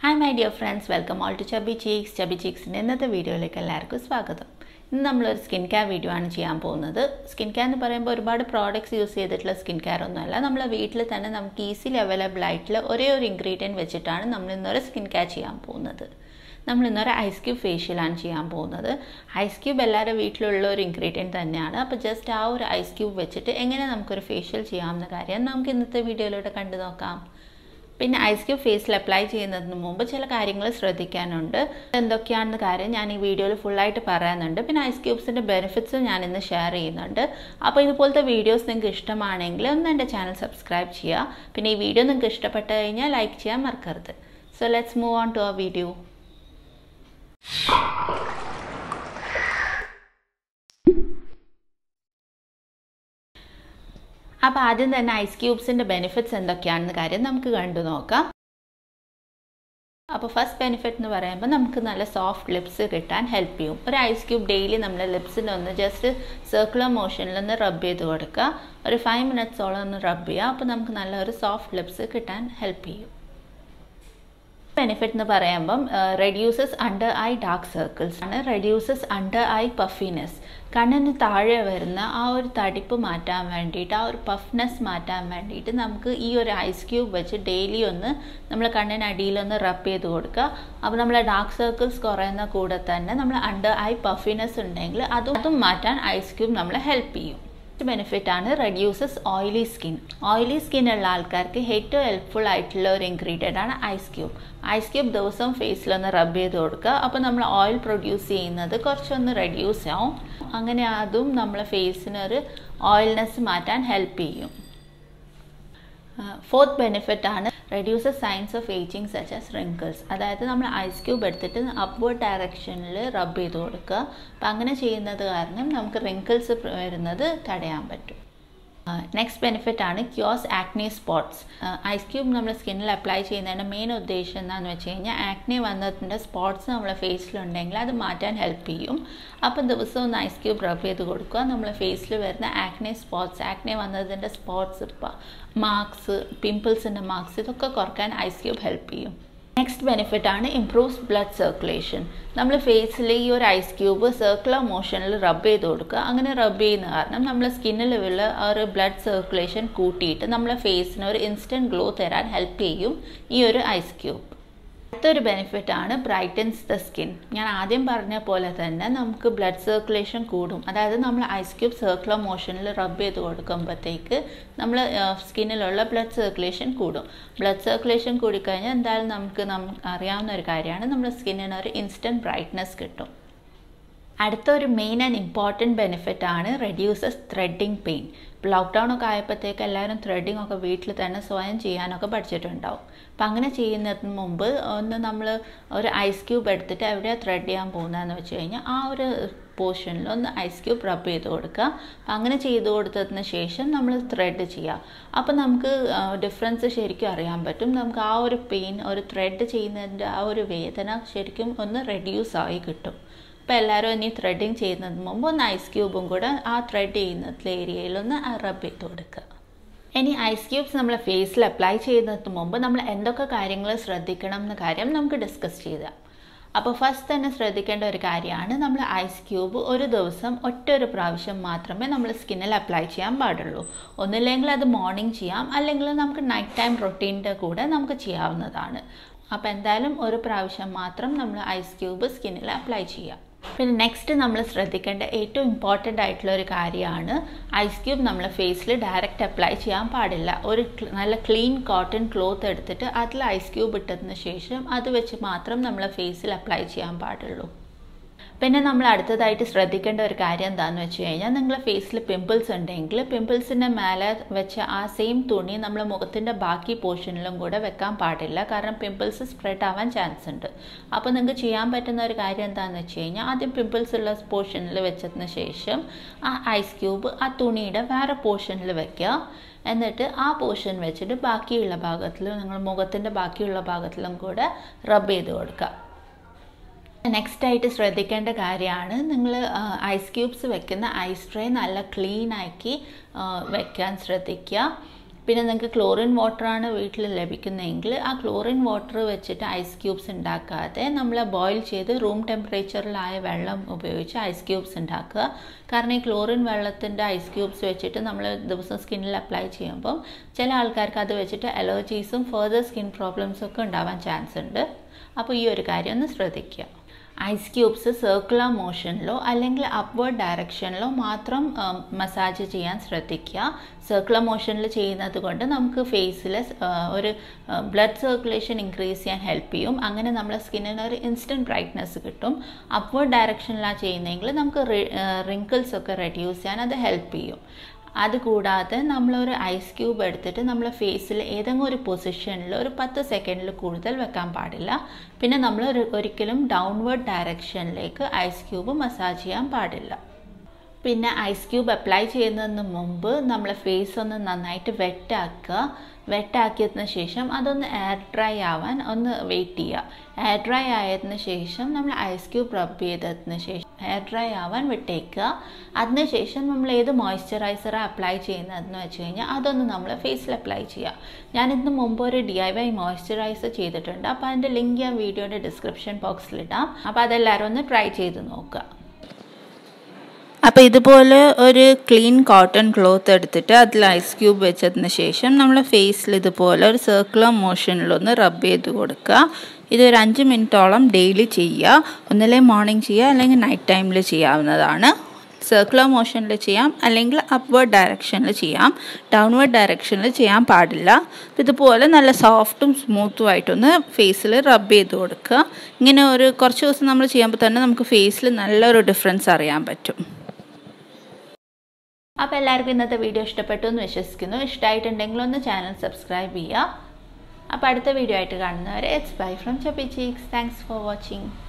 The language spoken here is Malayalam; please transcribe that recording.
hi my dear friends welcome all to chubby cheeks chubby ചീക്സിൻ്റെ ഇന്നത്തെ വീഡിയോയിലേക്ക് എല്ലാവർക്കും സ്വാഗതം ഇന്ന് നമ്മളൊരു സ്കിൻ കെയർ വീഡിയോ ആണ് ചെയ്യാൻ പോകുന്നത് സ്കിൻ കെയർ എന്ന് പറയുമ്പോൾ ഒരുപാട് പ്രോഡക്റ്റ്സ് യൂസ് ചെയ്തിട്ടുള്ള സ്കിൻ കെയർ ഒന്നുമല്ല നമ്മളെ വീട്ടിൽ തന്നെ നമുക്ക് ഈസിലി അവൈലബിൾ ആയിട്ടുള്ള ഒരേ ഒരു ഇൻഗ്രീഡിയൻറ്റ് വെച്ചിട്ടാണ് നമ്മൾ ഇന്നൊരു സ്കിൻ കെയർ ചെയ്യാൻ പോകുന്നത് നമ്മൾ ഇന്നൊരു ഐസ് ക്യൂബ് ഫേഷ്യലാണ് ചെയ്യാൻ പോകുന്നത് ഐസ് ക്യൂബ് എല്ലാവരുടെ വീട്ടിലുള്ള ഒരു ഇൻഗ്രീഡിയൻറ്റ് തന്നെയാണ് അപ്പോൾ ജസ്റ്റ് ആ ഒരു ഐസ് ക്യൂബ് വെച്ചിട്ട് എങ്ങനെ നമുക്കൊരു ഫേഷ്യൽ ചെയ്യാവുന്ന കാര്യം നമുക്ക് ഇന്നത്തെ വീഡിയോയിലൂടെ കണ്ടു നോക്കാം പിന്നെ ഐസ് ക്യൂബ് ഫേസിൽ അപ്ലൈ ചെയ്യുന്നതിന് മുമ്പ് ചില കാര്യങ്ങൾ ശ്രദ്ധിക്കാനുണ്ട് എന്തൊക്കെയാണെന്ന കാര്യം ഞാൻ ഈ വീഡിയോയിൽ ഫുള്ളായിട്ട് പറയാനുണ്ട് പിന്നെ ഐസ് ക്യൂബ്സിൻ്റെ ബെനിഫിറ്റ്സും ഞാൻ ഇന്ന് ഷെയർ ചെയ്യുന്നുണ്ട് അപ്പോൾ ഇതുപോലത്തെ വീഡിയോസ് നിങ്ങൾക്ക് ഇഷ്ടമാണെങ്കിൽ ഒന്ന് എൻ്റെ ചാനൽ സബ്സ്ക്രൈബ് ചെയ്യുക പിന്നെ ഈ വീഡിയോ നിങ്ങൾക്ക് ഇഷ്ടപ്പെട്ട് കഴിഞ്ഞാൽ ലൈക്ക് ചെയ്യാൻ മറക്കരുത് so let's move on to ആ വീഡിയോ അപ്പോൾ ആദ്യം തന്നെ ഐസ് ക്യൂബ്സിൻ്റെ ബെനിഫിറ്റ്സ് എന്തൊക്കെയാണെന്ന് കാര്യം നമുക്ക് കണ്ടു നോക്കാം അപ്പോൾ ഫസ്റ്റ് ബെനിഫിറ്റ് എന്ന് പറയുമ്പോൾ നമുക്ക് നല്ല സോഫ്റ്റ് ലിപ്സ് കിട്ടാൻ ഹെൽപ്പ് ചെയ്യും ഒരു ഐസ് ക്യൂബ് ഡെയിലി നമ്മുടെ ലിപ്സിലൊന്ന് ജസ്റ്റ് സർക്കുലർ മോഷനിൽ ഒന്ന് റബ്ബ് ചെയ്ത് കൊടുക്കുക ഒരു ഫൈവ് മിനിറ്റ്സോളം ഒന്ന് റബ്ബ് ചെയ്യുക അപ്പോൾ നമുക്ക് നല്ല ഒരു സോഫ്റ്റ് ലിപ്സ് കിട്ടാൻ ഹെൽപ്പ് ചെയ്യും ബെനിഫിറ്റ് എന്ന് പറയുമ്പം reduces under eye dark circles ആണ് റെഡ്യൂസസ് അണ്ടർ ഐ പഫിനെസ് കണ്ണിന് താഴെ വരുന്ന ആ ഒരു തടിപ്പ് മാറ്റാൻ വേണ്ടിയിട്ട് ആ ഒരു പഫ്നെസ് മാറ്റാൻ വേണ്ടിയിട്ട് നമുക്ക് ഈ ഒരു ഐസ് ക്യൂബ് വെച്ച് ഡെയിലി ഒന്ന് നമ്മൾ കണ്ണിനടിയിലൊന്ന് റബ് ചെയ്ത് കൊടുക്കുക അപ്പോൾ നമ്മളെ ഡാർക്ക് സർക്കിൾസ് കുറയുന്ന കൂടെ തന്നെ നമ്മൾ അണ്ടർ ഐ പഫിനെസ് ഉണ്ടെങ്കിൽ അതും അതും മാറ്റാൻ ഐസ് ക്യൂബ് നമ്മളെ ഹെൽപ്പ് ചെയ്യും ബെനിഫിറ്റ് ആണ് reduces oily skin oily skin ഉള്ള ആൾക്കാർക്ക് ഏറ്റവും ഹെൽപ്ഫുൾ ആയിട്ടുള്ള ഒരു ഇൻഗ്രീഡിയൻ്റ് ആണ് ഐസ് ക്യൂബ് ഐസ് ക്യൂബ് ദിവസം ഫേസിലൊന്ന് റബ്ബ് ചെയ്ത് കൊടുക്കുക അപ്പോൾ നമ്മൾ ഓയിൽ പ്രൊഡ്യൂസ് ചെയ്യുന്നത് കുറച്ചൊന്ന് റെഡ്യൂസ് ആവും അങ്ങനെ അതും നമ്മളെ ഫേസിനൊരു ഓയിൽനെസ് മാറ്റാൻ ഹെൽപ്പ് ചെയ്യും ഫോർത്ത് ബെനിഫിറ്റ് ആണ് reduces signs of ageing such as wrinkles അതായത് നമ്മൾ ഐസ് ക്യൂബ് എടുത്തിട്ട് അപ്വേർഡ് ഡയറക്ഷനിൽ റബ്ബ് ചെയ്ത് കൊടുക്കുക അപ്പം അങ്ങനെ ചെയ്യുന്നത് കാരണം നമുക്ക് റിങ്കിൾസ് വരുന്നത് തടയാൻ പറ്റും നെക്സ്റ്റ് ബെനിഫിറ്റ് ആണ് cures acne spots ice cube നമ്മൾ സ്കിന്നിൽ അപ്ലൈ ചെയ്യുന്നതിൻ്റെ മെയിൻ ഉദ്ദേശം എന്താണെന്ന് വെച്ച് കഴിഞ്ഞാൽ ആക്നെ വന്നതിൻ്റെ സ്പോട്ട്സ് നമ്മളെ ഫേസിലുണ്ടെങ്കിൽ അത് മാറ്റാൻ ഹെൽപ്പ് ചെയ്യും അപ്പോൾ ദിവസം ഒന്ന് ഐസ് ക്യൂബ് റബ് ചെയ്ത് കൊടുക്കുക നമ്മളെ ഫേസിൽ വരുന്ന ആക്നെ സ്പോട്ട്സ് ആക്നെ വന്നതിൻ്റെ സ്പോട്ട്സ് മാർക്സ് പിമ്പിൾസിൻ്റെ മാർക്സ് ഇതൊക്കെ കുറക്കാൻ ഐസ് ക്യൂബ് ഹെൽപ്പ് ചെയ്യും നെക്സ്റ്റ് ബെനിഫിറ്റ് ആണ് ഇംപ്രൂവ്സ് ബ്ലഡ് സർക്കുലേഷൻ നമ്മൾ ഫേസിൽ ഈ ഒരു ഐസ് ക്യൂബ് സർക്കുലർ മോഷനിൽ റബ്ബ് ചെയ്ത് കൊടുക്കുക അങ്ങനെ റബ്ബ് ചെയ്യുന്ന കാരണം നമ്മളെ സ്കിന്നിലുള്ള ആ ഒരു ബ്ലഡ് സർക്കുലേഷൻ കൂട്ടിയിട്ട് നമ്മളെ ഫേസിന് ഒരു ഇൻസ്റ്റൻറ്റ് ഗ്ലോ തരാൻ ഹെൽപ്പ് ചെയ്യും ഈ ഒരു ഐസ് ക്യൂബ് അടുത്തൊരു ബെനിഫിറ്റ് ആണ് ബ്രൈറ്റൻസ് ദ സ്കിൻ ഞാൻ ആദ്യം പറഞ്ഞ പോലെ തന്നെ നമുക്ക് ബ്ലഡ് സർക്കുലേഷൻ കൂടും അതായത് നമ്മൾ ഐസ് ക്യൂബ് സർക്കുലർ മോഷനിൽ റബ്ബ് ചെയ്ത് കൊടുക്കുമ്പോഴത്തേക്ക് നമ്മൾ സ്കിന്നിലുള്ള ബ്ലഡ് സർക്കുലേഷൻ കൂടും ബ്ലഡ് സർക്കുലേഷൻ കൂടിക്കഴിഞ്ഞാൽ എന്തായാലും നമുക്ക് നമുക്ക് അറിയാവുന്ന ഒരു കാര്യമാണ് നമ്മുടെ സ്കിന്നിന് ഒരു ഇൻസ്റ്റൻറ്റ് ബ്രൈറ്റ്നസ് കിട്ടും അടുത്ത ഒരു മെയിൻ ആൻഡ് ഇമ്പോർട്ടൻറ്റ് ബെനിഫിറ്റ് ആണ് റെഡ്യൂസസ് ത്രെഡിങ് പെയിൻ ഇപ്പോൾ ലോക്ക്ഡൗൺ ഒക്കെ ആയപ്പോഴത്തേക്ക് എല്ലാവരും ത്രെഡിങ് ഒക്കെ വീട്ടിൽ തന്നെ സ്വയം ചെയ്യാനൊക്കെ പഠിച്ചിട്ടുണ്ടാവും അപ്പം അങ്ങനെ ചെയ്യുന്നതിന് മുമ്പ് ഒന്ന് നമ്മൾ ഒരു ഐസ് ക്യൂബ് എടുത്തിട്ട് എവിടെയാണ് ത്രെഡ് ചെയ്യാൻ പോകുന്നതെന്ന് വെച്ച് കഴിഞ്ഞാൽ ആ ഒരു പോർഷനിൽ ഒന്ന് ഐസ് ക്യൂബ് റബ്ബ് ചെയ്ത് കൊടുക്കുക അപ്പം അങ്ങനെ ചെയ്ത് കൊടുത്തതിന് ശേഷം നമ്മൾ ത്രെഡ് ചെയ്യുക അപ്പം നമുക്ക് ഡിഫറൻസ് ശരിക്കും അറിയാൻ പറ്റും നമുക്ക് ആ ഒരു പെയിൻ ഒരു ത്രെഡ് ചെയ്യുന്നതിൻ്റെ ആ ഒരു വേദന ശരിക്കും ഒന്ന് റെഡ്യൂസ് ആയി കിട്ടും അപ്പോൾ എല്ലാവരും ഇനി ത്രെഡിങ് ചെയ്യുന്നതിന് മുമ്പ് ഒന്ന് ഐസ് ക്യൂബും കൂടെ ആ ത്രെഡ് ചെയ്യുന്ന ഏരിയയിലൊന്ന് റബ്ബ് ചെയ്ത് കൊടുക്കുക ഇനി ഐസ് ക്യൂബ്സ് നമ്മൾ ഫേസിൽ അപ്ലൈ ചെയ്യുന്നതിന് മുമ്പ് നമ്മൾ എന്തൊക്കെ കാര്യങ്ങൾ ശ്രദ്ധിക്കണം എന്ന കാര്യം നമുക്ക് ഡിസ്കസ് ചെയ്താം അപ്പോൾ ഫസ്റ്റ് തന്നെ ശ്രദ്ധിക്കേണ്ട ഒരു കാര്യമാണ് നമ്മൾ ഐസ് ക്യൂബ് ഒരു ദിവസം ഒറ്റ ഒരു പ്രാവശ്യം മാത്രമേ നമ്മൾ സ്കിന്നിൽ അപ്ലൈ ചെയ്യാൻ പാടുള്ളൂ ഒന്നില്ലെങ്കിൽ അത് മോർണിംഗ് ചെയ്യാം അല്ലെങ്കിൽ നമുക്ക് നൈറ്റ് ടൈം റൊട്ടീൻ്റെ കൂടെ നമുക്ക് ചെയ്യാവുന്നതാണ് അപ്പോൾ എന്തായാലും ഒരു പ്രാവശ്യം മാത്രം നമ്മൾ ഐസ് ക്യൂബ് സ്കിന്നിൽ അപ്ലൈ ചെയ്യാം പിന്നെ നെക്സ്റ്റ് നമ്മൾ ശ്രദ്ധിക്കേണ്ട ഏറ്റവും ഇമ്പോർട്ടൻ്റ് ആയിട്ടുള്ള ഒരു കാര്യമാണ് ഐസ് ക്യൂബ് നമ്മൾ ഫേസിൽ ഡയറക്റ്റ് അപ്ലൈ ചെയ്യാൻ പാടില്ല ഒരു നല്ല ക്ലീൻ കോട്ടൺ ക്ലോത്ത് എടുത്തിട്ട് അതിൽ ഐസ് ക്യൂബ് ഇട്ടതിന് ശേഷം അത് വെച്ച് മാത്രം നമ്മൾ ഫേസിൽ അപ്ലൈ ചെയ്യാൻ പാടുള്ളൂ പിന്നെ നമ്മൾ അടുത്തതായിട്ട് ശ്രദ്ധിക്കേണ്ട ഒരു കാര്യം എന്താണെന്ന് വെച്ച് കഴിഞ്ഞാൽ നിങ്ങളുടെ ഫേസിൽ പിമ്പിൾസ് ഉണ്ടെങ്കിൽ പിമ്പിൾസിൻ്റെ മേലെ വെച്ച ആ സെയിം തുണി നമ്മൾ മുഖത്തിൻ്റെ ബാക്കി പോർഷനിലും കൂടെ വെക്കാൻ പാടില്ല കാരണം പിമ്പിൾസ് സ്പ്രെഡ് ആവാൻ ചാൻസ് ഉണ്ട് അപ്പോൾ നിങ്ങൾക്ക് ചെയ്യാൻ പറ്റുന്ന ഒരു കാര്യം എന്താണെന്ന് വെച്ച് കഴിഞ്ഞാൽ ആദ്യം പിമ്പിൾസ് ഉള്ള പോർഷനിൽ വെച്ചതിന് ശേഷം ആ ഐസ് ക്യൂബ് ആ തുണിയുടെ വേറെ പോർഷനിൽ വെക്കുക എന്നിട്ട് ആ പോർഷൻ വെച്ചിട്ട് ബാക്കിയുള്ള ഭാഗത്തിലും നിങ്ങൾ മുഖത്തിൻ്റെ ബാക്കിയുള്ള ഭാഗത്തിലും കൂടെ റബ്ബ് ചെയ്ത് കൊടുക്കുക നെക്സ്റ്റ് ആയിട്ട് ശ്രദ്ധിക്കേണ്ട കാര്യമാണ് നിങ്ങൾ ഐസ് ക്യൂബ്സ് വെക്കുന്ന ഐസ് ട്രേ നല്ല ക്ലീൻ ആക്കി വെക്കാൻ ശ്രദ്ധിക്കുക പിന്നെ നിങ്ങൾക്ക് ക്ലോറിൻ വാട്ടറാണ് വീട്ടിൽ ലഭിക്കുന്നതെങ്കിൽ ആ ക്ലോറിൻ വാട്ടർ വെച്ചിട്ട് ഐസ് ക്യൂബ്സ് ഉണ്ടാക്കാതെ നമ്മൾ ബോയിൽ ചെയ്ത് റൂം ടെമ്പറേച്ചറിലായ വെള്ളം ഉപയോഗിച്ച് ഐസ് ക്യൂബ്സ് ഉണ്ടാക്കുക കാരണം ഈ ക്ലോറിൻ വെള്ളത്തിൻ്റെ ഐസ് ക്യൂബ്സ് വെച്ചിട്ട് നമ്മൾ ദിവസം സ്കിന്നിൽ അപ്ലൈ ചെയ്യുമ്പം ചില ആൾക്കാർക്ക് അത് വെച്ചിട്ട് അലർജീസും ഫെർദർ സ്കിൻ പ്രോബ്ലംസും ഒക്കെ ഉണ്ടാവാൻ ചാൻസ് ഉണ്ട് അപ്പോൾ ഈ ഒരു കാര്യം ഒന്ന് ശ്രദ്ധിക്കുക ഐസ് ക്യൂബ്സ് സർക്കുലർ മോഷനിലോ അല്ലെങ്കിൽ അപ്വേർഡ് ഡയറക്ഷനിലോ മാത്രം മസാജ് ചെയ്യാൻ ശ്രദ്ധിക്കുക സർക്കുലർ മോഷനിൽ ചെയ്യുന്നത് കൊണ്ട് നമുക്ക് ഫേസിൽ ഒരു ബ്ലഡ് സർക്കുലേഷൻ ഇൻക്രീസ് ചെയ്യാൻ ഹെൽപ്പ് ചെയ്യും അങ്ങനെ നമ്മളെ സ്കിന്നിന് ഒരു ഇൻസ്റ്റൻറ്റ് ബ്രൈറ്റ്നസ് കിട്ടും അപ്വേർഡ് ഡയറക്ഷനിലാണ് ചെയ്യുന്നതെങ്കിൽ നമുക്ക് റിങ്കിൾസ് ഒക്കെ റെഡ്യൂസ് ചെയ്യാൻ അത് ഹെൽപ്പ് ചെയ്യും അതുകൂടാതെ നമ്മളൊരു ഐസ് ക്യൂബ് എടുത്തിട്ട് നമ്മൾ ഫേസിൽ ഏതെങ്കിലും ഒരു പൊസിഷനിൽ ഒരു പത്ത് സെക്കൻഡിൽ കൂടുതൽ വെക്കാൻ പാടില്ല പിന്നെ നമ്മൾ ഒരിക്കലും ഡൗൺവേർഡ് ഡയറക്ഷനിലേക്ക് ഐസ് ക്യൂബ് മസാജ് ചെയ്യാൻ പാടില്ല പിന്നെ ഐസ് ക്യൂബ് അപ്ലൈ ചെയ്യുന്നതിന് മുമ്പ് നമ്മൾ ഫേസ് ഒന്ന് നന്നായിട്ട് വെറ്റാക്കുക വെറ്റാക്കിയതിന് ശേഷം അതൊന്ന് എയർ ഡ്രൈ ആവാൻ ഒന്ന് വെയിറ്റ് ചെയ്യുക എയർ ഡ്രൈ ആയതിന് ശേഷം നമ്മൾ ഐസ് ക്യൂബ് റബ്ബ് ചെയ്തതിന് ശേഷം എയർ ഡ്രൈ ആവാൻ വിട്ടേക്കുക അതിനുശേഷം നമ്മൾ ഏത് മോയ്സ്ചറൈസറാണ് അപ്ലൈ ചെയ്യുന്നതെന്ന് വെച്ച് കഴിഞ്ഞാൽ അതൊന്ന് നമ്മൾ ഫേസിൽ അപ്ലൈ ചെയ്യുക ഞാൻ ഇതിന് മുമ്പ് ഒരു ഡി ഐ വൈ മോയ്സ്ചറൈസർ ചെയ്തിട്ടുണ്ട് അപ്പോൾ അതിൻ്റെ ലിങ്ക് ഞാൻ വീഡിയോയുടെ ഡിസ്ക്രിപ്ഷൻ ബോക്സിലിടാം അപ്പോൾ അതെല്ലാവരും ഒന്ന് ട്രൈ ചെയ്ത് നോക്കുക അപ്പോൾ ഇതുപോലെ ഒരു ക്ലീൻ കോട്ടൺ ക്ലോത്ത് എടുത്തിട്ട് അതിൽ ഐസ് ക്യൂബ് വെച്ചതിന് ശേഷം നമ്മൾ ഫേസിൽ ഇതുപോലെ ഒരു സർക്കുലർ മോഷനിലൊന്ന് റബ്ബ് ചെയ്ത് കൊടുക്കുക ഇതൊരു അഞ്ച് മിനിറ്റോളം ഡെയിലി ചെയ്യുക ഒന്നിലെ മോർണിംഗ് ചെയ്യുക അല്ലെങ്കിൽ നൈറ്റ് ടൈമിൽ ചെയ്യാവുന്നതാണ് സർക്കുലർ മോഷനിൽ ചെയ്യാം അല്ലെങ്കിൽ അപ്വേർഡ് ഡയറക്ഷനിൽ ചെയ്യാം ഡൗൺവേർഡ് ഡയറക്ഷനിൽ ചെയ്യാൻ പാടില്ല ഇതുപോലെ നല്ല സോഫ്റ്റും സ്മൂത്തും ആയിട്ടൊന്ന് ഫേസിൽ റബ്ബ് ചെയ്ത് കൊടുക്കുക ഇങ്ങനെ ഒരു കുറച്ച് ദിവസം നമ്മൾ ചെയ്യുമ്പോൾ തന്നെ നമുക്ക് ഫേസിൽ നല്ലൊരു ഡിഫറൻസ് അറിയാൻ പറ്റും അപ്പോൾ എല്ലാവർക്കും ഇന്നത്തെ വീഡിയോ ഇഷ്ടപ്പെട്ടു എന്ന് വിശ്വസിക്കുന്നു ഇഷ്ടമായിട്ടുണ്ടെങ്കിൽ ഒന്ന് ചാനൽ സബ്സ്ക്രൈബ് ചെയ്യുക അപ്പോൾ അടുത്ത വീഡിയോ ആയിട്ട് കാണുന്നവരെ it's bye from chubby cheeks thanks for watching